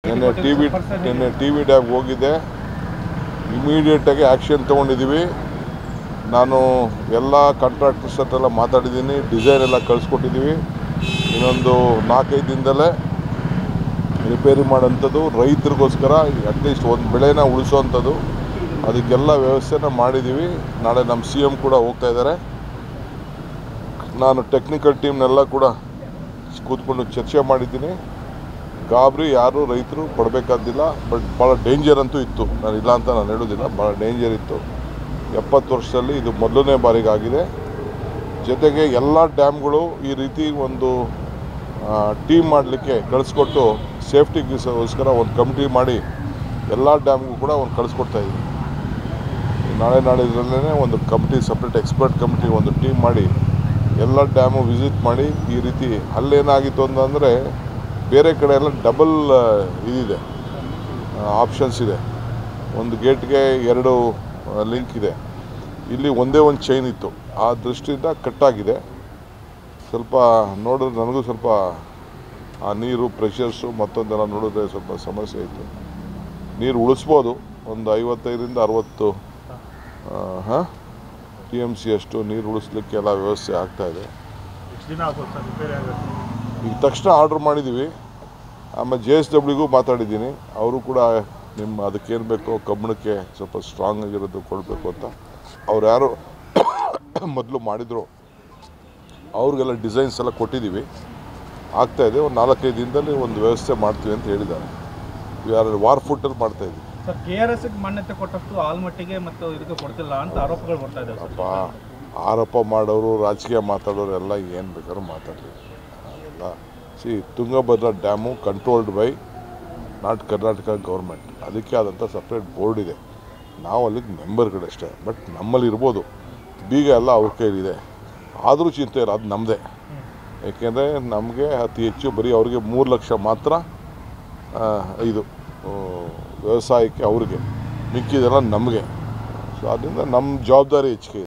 ನಿನ್ನೆ T V ನಿನ್ನೆ T V ಡ್ಯಾಬ್ಗೆ ಹೋಗಿದ್ದೆ ಇಮಿಡಿಯೇಟಾಗಿ ಆ್ಯಕ್ಷನ್ ತೊಗೊಂಡಿದ್ದೀವಿ ನಾನು ಎಲ್ಲ ಕಾಂಟ್ರಾಕ್ಟರ್ಸ್ ಹತ್ರ ಎಲ್ಲ ಮಾತಾಡಿದ್ದೀನಿ ಡಿಸೈನ್ ಎಲ್ಲ ಕಳಿಸ್ಕೊಟ್ಟಿದ್ದೀವಿ ಇನ್ನೊಂದು ನಾಲ್ಕೈದು ದಿನದಲ್ಲೇ ರಿಪೇರಿ ಮಾಡೋಂಥದ್ದು ರೈತರಿಗೋಸ್ಕರ ಅಟ್ಲೀಸ್ಟ್ ಒಂದು ಬೆಳೆನ ಉಳಿಸೋವಂಥದ್ದು ಅದಕ್ಕೆಲ್ಲ ವ್ಯವಸ್ಥೆನ ಮಾಡಿದ್ದೀವಿ ನಾಳೆ ನಮ್ಮ ಸಿ ಎಮ್ ಕೂಡ ಹೋಗ್ತಾ ಇದ್ದಾರೆ ನಾನು ಟೆಕ್ನಿಕಲ್ ಟೀಮ್ನೆಲ್ಲ ಕೂಡ ಕೂತ್ಕೊಂಡು ಚರ್ಚೆ ಮಾಡಿದ್ದೀನಿ ಗಾಬರಿ ಯಾರು ರೈತರು ಪಡಬೇಕಾದಿಲ್ಲ ಬಟ್ ಭಾಳ ಡೇಂಜರ್ ಅಂತೂ ಇತ್ತು ನಾನು ಇಲ್ಲ ಅಂತ ನಾನು ಹೇಳೋದಿಲ್ಲ ಭಾಳ ಡೇಂಜರ್ ಇತ್ತು ಎಪ್ಪತ್ತು ವರ್ಷದಲ್ಲಿ ಇದು ಮೊದಲನೇ ಬಾರಿಗೆ ಆಗಿದೆ ಜೊತೆಗೆ ಎಲ್ಲ ಡ್ಯಾಮ್ಗಳು ಈ ರೀತಿ ಒಂದು ಟೀಮ್ ಮಾಡಲಿಕ್ಕೆ ಕಳಿಸ್ಕೊಟ್ಟು ಸೇಫ್ಟಿಗೋಸ್ಕರ ಒಂದು ಕಮಿಟಿ ಮಾಡಿ ಎಲ್ಲ ಡ್ಯಾಮ್ಗೂ ಕೂಡ ಒಂದು ಕಳಿಸ್ಕೊಡ್ತಾ ಇದ್ದೀವಿ ನಾಳೆ ನಾಡಿದ್ರಲ್ಲೇ ಒಂದು ಕಮಿಟಿ ಸಪ್ರೇಟ್ ಎಕ್ಸ್ಪರ್ಟ್ ಕಮಿಟಿ ಒಂದು ಟೀಮ್ ಮಾಡಿ ಎಲ್ಲ ಡ್ಯಾಮು ವಿಸಿಟ್ ಮಾಡಿ ಈ ರೀತಿ ಅಲ್ಲೇನಾಗಿತ್ತು ಅಂತಂದರೆ ಬೇರೆ ಕಡೆ ಎಲ್ಲ ಡಬಲ್ ಇದಿದೆ ಆಪ್ಷನ್ಸ್ ಇದೆ ಒಂದು ಗೇಟ್ಗೆ ಎರಡು ಲಿಂಕ್ ಇದೆ ಇಲ್ಲಿ ಒಂದೇ ಒಂದು ಚೈನ್ ಇತ್ತು ಆ ದೃಷ್ಟಿಯಿಂದ ಕಟ್ಟಾಗಿದೆ ಸ್ವಲ್ಪ ನೋಡಿದ್ರೆ ನನಗೂ ಸ್ವಲ್ಪ ಆ ನೀರು ಪ್ರೆಷರ್ಸು ಮತ್ತೊಂದೆಲ್ಲ ನೋಡಿದ್ರೆ ಸ್ವಲ್ಪ ಸಮಸ್ಯೆ ಇತ್ತು ನೀರು ಉಳಿಸ್ಬೋದು ಒಂದು ಐವತ್ತೈದರಿಂದ ಅರವತ್ತು ಹಾಂ ಟಿ ಎಮ್ ಸಿ ಅಷ್ಟು ನೀರು ಉಳಿಸ್ಲಿಕ್ಕೆ ಎಲ್ಲ ವ್ಯವಸ್ಥೆ ಆಗ್ತಾಯಿದೆ ಎಷ್ಟು ದಿನ ಆಗ್ಬೋದು ಸರ್ ರಿಪೇರಿ ಆಗುತ್ತೆ ಈಗ ತಕ್ಷಣ ಆರ್ಡ್ರ್ ಮಾಡಿದ್ದೀವಿ ಆಮೇಲೆ ಜೆ ಎಸ್ ಡಬ್ಲ್ಯೂಗೂ ಮಾತಾಡಿದ್ದೀನಿ ಅವರು ಕೂಡ ನಿಮ್ಮ ಅದಕ್ಕೇನು ಬೇಕೋ ಕಬ್ಬಣಕ್ಕೆ ಸ್ವಲ್ಪ ಸ್ಟ್ರಾಂಗ್ ಆಗಿರೋದು ಕೊಡಬೇಕು ಅಂತ ಅವ್ರು ಯಾರು ಮೊದಲು ಮಾಡಿದ್ರು ಅವ್ರಿಗೆಲ್ಲ ಡಿಸೈನ್ಸ್ ಎಲ್ಲ ಕೊಟ್ಟಿದ್ದೀವಿ ಆಗ್ತಾಯಿದೆ ಒಂದು ನಾಲ್ಕೈದು ದಿನದಲ್ಲಿ ಒಂದು ವ್ಯವಸ್ಥೆ ಮಾಡ್ತೀವಿ ಅಂತ ಹೇಳಿದ್ದಾರೆ ಯಾರು ವಾರ್ ಫುಟ್ಟಲ್ಲಿ ಮಾಡ್ತಾಯಿದ್ದೀವಿ ಸರ್ ಕೆ ಆರ್ ಎಸ್ ಮಾನ್ಯತೆ ಕೊಟ್ಟಷ್ಟು ಆಲ್ಮಟ್ಟಿಗೆ ಮತ್ತು ಇದಕ್ಕೆ ಕೊಡ್ತಿಲ್ಲ ಅಂತ ಆರೋಪಗಳು ಬರ್ತಾ ಇದೆ ಅಪ್ಪ ಆರೋಪ ಮಾಡೋರು ರಾಜಕೀಯ ಮಾತಾಡೋರು ಎಲ್ಲ ಏನು ಬೇಕಾದ್ರೂ ಮಾತಾಡಲಿ ಅದೆಲ್ಲ see Tungabhadra dam controlled by not Karnataka government ಅದಕ್ಕೆ ಆದಂಥ ಸಪ್ರೇಟ್ ಬೋರ್ಡ್ ಇದೆ ನಾವು ಅಲ್ಲಿಗೆ ಮೆಂಬರ್ಗಳಷ್ಟೇ ಬಟ್ ನಮ್ಮಲ್ಲಿ ಇರ್ಬೋದು ಬೀಗ ಎಲ್ಲ ಅವ್ರ ಕೈಲಿದೆ ಆದರೂ ಚಿಂತೆ ಇಲ್ಲ ಅದು ನಮ್ಮದೇ ಏಕೆಂದರೆ ನಮಗೆ ಅತಿ ಹೆಚ್ಚು ಬರೀ ಅವ್ರಿಗೆ ಮೂರು ಲಕ್ಷ ಮಾತ್ರ ಆ, ಇದು ಆ, ವ್ಯವಸಾಯಕ್ಕೆ ಅವ್ರಿಗೆ ಮಿಕ್ಕಿದೆಲ್ಲ ನಮಗೆ ಸೊ ಅದರಿಂದ ನಮ್ಮ ಜವಾಬ್ದಾರಿ ಹೆಚ್ಚಿಗೆ ಇದೆ